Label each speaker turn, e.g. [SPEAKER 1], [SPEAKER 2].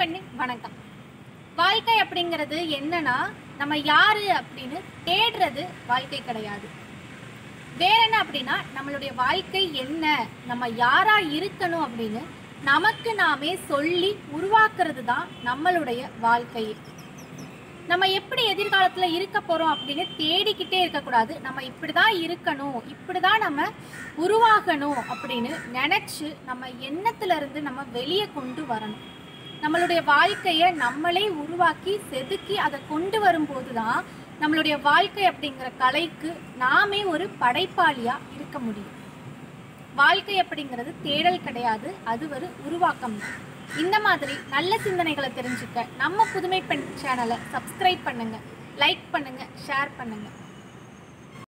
[SPEAKER 1] பண்ணி வணக்கம் வாழ்க்கை அப்படிங்கிறது என்னன்னா நம்ம யாரு அப்படின்னு தேடுறது வாழ்க்கை கிடையாது வேற என்ன அப்படின்னா நம்மளுடைய வாழ்க்கை என்ன நம்ம யாரா இருக்கணும் அப்படின்னு நமக்கு நாமே சொல்லி உருவாக்குறது தான் நம்மளுடைய வாழ்க்கை நம்ம எப்படி எதிர்காலத்துல இருக்க போறோம் அப்படின்னு தேடிக்கிட்டே இருக்கக்கூடாது நம்ம இப்படிதான் இருக்கணும் இப்படிதான் நம்ம உருவாகணும் அப்படின்னு நினைச்சு நம்ம எண்ணத்துல இருந்து நம்ம வெளியே கொண்டு வரணும் நம்மளுடைய வாழ்க்கையை நம்மளே உருவாக்கி செதுக்கி அதை கொண்டு வரும்போது தான் நம்மளுடைய வாழ்க்கை அப்படிங்கிற கலைக்கு நாமே ஒரு படைப்பாளியா இருக்க முடியும் வாழ்க்கை அப்படிங்கிறது தேடல் கிடையாது அது ஒரு உருவாக்கம் தான் இந்த மாதிரி நல்ல சிந்தனைகளை தெரிஞ்சுக்க நம்ம புதுமை பெண் சேனலை சப்ஸ்கிரைப் பண்ணுங்க லைக் பண்ணுங்க ஷேர் பண்ணுங்க